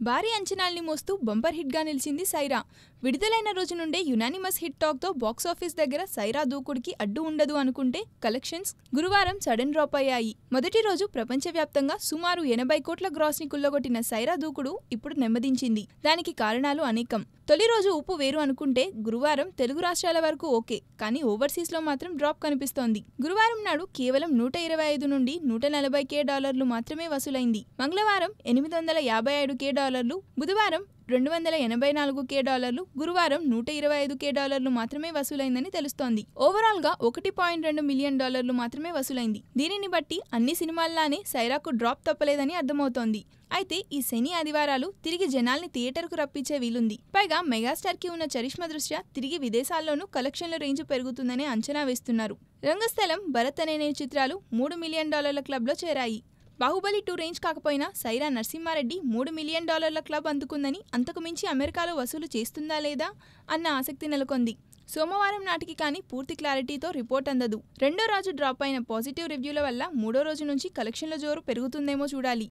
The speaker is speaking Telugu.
భారీ అంచనాల్ని మోస్తూ బంపర్ హిట్గా నిలిచింది సైరా విడుదలైన రోజు నుండే యునానిమస్ హిట్ టాక్తో బాక్సాఫీస్ దగ్గర సైరా దూకుడికి అడ్డు ఉండదు అనుకుంటే కలెక్షన్స్ గురువారం సడన్ డ్రాప్ అయ్యాయి మొదటి రోజు ప్రపంచవ్యాప్తంగా సుమారు ఎనభై కోట్ల గ్రాస్ని కుల్లగొట్టిన సైరా దూకుడు ఇప్పుడు నెమ్మదించింది దానికి కారణాలు అనేకం తొలి రోజు ఉప్పు వేరు అనుకుంటే గురువారం తెలుగు రాష్ట్రాల వరకు ఓకే కానీ ఓవర్సీస్లో మాత్రం డ్రాప్ కనిపిస్తోంది గురువారం నాడు కేవలం నూట ఇరవై ఐదు నుండి నూట నలభై కే డాలర్లు మాత్రమే వసూలైంది మంగళవారం ఎనిమిది వందల యాభై ఐదు కే డాలర్లు బుధవారం రెండు వందల ఎనభై నాలుగు కే డాలర్లు గురువారం నూట ఇరవై ఐదు కే డాలర్లు మాత్రమే వసూలైందని తెలుస్తోంది ఓవరాల్ గా ఒకటి పాయింట్ రెండు మిలియన్ డాలర్లు మాత్రమే వసూలైంది దీనిని బట్టి అన్ని సినిమాల్లానే సైరాకు డ్రాప్ తప్పలేదని అర్థమవుతోంది అయితే ఈ శని ఆదివారాలు తిరిగి జనాల్ని థియేటర్కు రప్పించే వీలుంది పైగా మెగాస్టార్ కి ఉన్న చరిష్మా దృష్ట్యా తిరిగి విదేశాల్లోనూ కలెక్షన్ల రేంజ్ పెరుగుతుందని అంచనా వేస్తున్నారు రంగస్థలం భరత్ అనే నేడు చిత్రాలు మూడు మిలియన్ డాలర్ల క్లబ్లో చేరాయి బాహుబలి టూ రేంజ్ కాకపోయినా సైరా నరసింహారెడ్డి మూడు మిలియన్ డాలర్ల క్లబ్ అందుకుందని అంతకు మించి అమెరికాలో వసూలు చేస్తుందా లేదా అన్న ఆసక్తి నెలకొంది సోమవారం నాటికి కానీ పూర్తి క్లారిటీతో రిపోర్ట్ అందదు రెండో రోజు డ్రాప్ అయిన పాజిటివ్ రివ్యూల వల్ల మూడో రోజు నుంచి కలెక్షన్ల జోరు పెరుగుతుందేమో చూడాలి